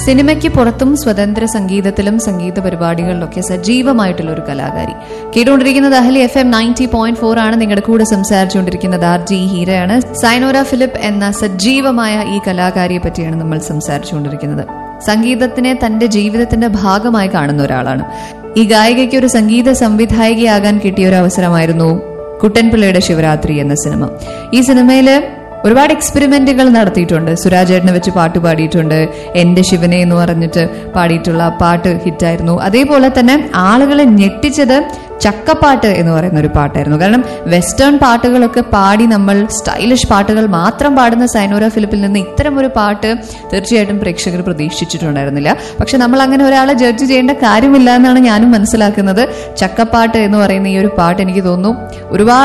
സിനിമയ്ക്ക് പുറത്തും സ്വതന്ത്ര സംഗീതത്തിലും സംഗീത പരിപാടികളിലൊക്കെ സജീവമായിട്ടുള്ള ഒരു കലാകാരി കേട്ടുകൊണ്ടിരിക്കുന്നത് Ahalia F M ninety point four ആണ് നിങ്ങളുടെ കൂടെ സംസാരിച്ചുകൊണ്ടിരിക്കുന്നത് ആർ ജി ഹീരയാണ് സൈനോര ഫിലിപ്പ് എന്ന സജീവമായ ഈ കലാകാരിയെ പറ്റിയാണ് നമ്മൾ സംസാരിച്ചുകൊണ്ടിരിക്കുന്നത് സംഗീതത്തിനെ തന്റെ ജീവിതത്തിന്റെ ഭാഗമായി കാണുന്ന ഒരാളാണ് ഈ ഗായികയ്ക്ക് ഒരു സംഗീത സംവിധായികയാകാൻ കിട്ടിയ ഒരു അവസരമായിരുന്നു കുട്ടൻപിള്ളയുടെ ശിവരാത്രി എന്ന സിനിമ ഈ സിനിമയില് ഒരുപാട് എക്സ്പെരിമെന്റുകൾ നടത്തിയിട്ടുണ്ട് സുരാജേട്ടനെ വെച്ച് പാട്ട് പാടിയിട്ടുണ്ട് എന്റെ ശിവനെ എന്ന് പറഞ്ഞിട്ട് പാടിയിട്ടുള്ള പാട്ട് ഹിറ്റായിരുന്നു അതേപോലെ തന്നെ ആളുകളെ ഞെട്ടിച്ചത് ചക്കപ്പാട്ട് എന്ന് പറയുന്ന ഒരു പാട്ടായിരുന്നു കാരണം വെസ്റ്റേൺ പാട്ടുകളൊക്കെ പാടി നമ്മൾ സ്റ്റൈലിഷ് പാട്ടുകൾ മാത്രം പാടുന്ന സൈനോര ഫിലിപ്പിൽ നിന്ന് ഇത്തരം ഒരു പാട്ട് തീർച്ചയായിട്ടും പ്രേക്ഷകർ പ്രതീക്ഷിച്ചിട്ടുണ്ടായിരുന്നില്ല പക്ഷെ നമ്മൾ അങ്ങനെ ഒരാളെ ജഡ്ജ് ചെയ്യേണ്ട കാര്യമില്ല എന്നാണ് ഞാനും മനസ്സിലാക്കുന്നത് ചക്കപ്പാട്ട് എന്ന് പറയുന്ന ഈ ഒരു പാട്ട് എനിക്ക് തോന്നുന്നു ഒരുപാട്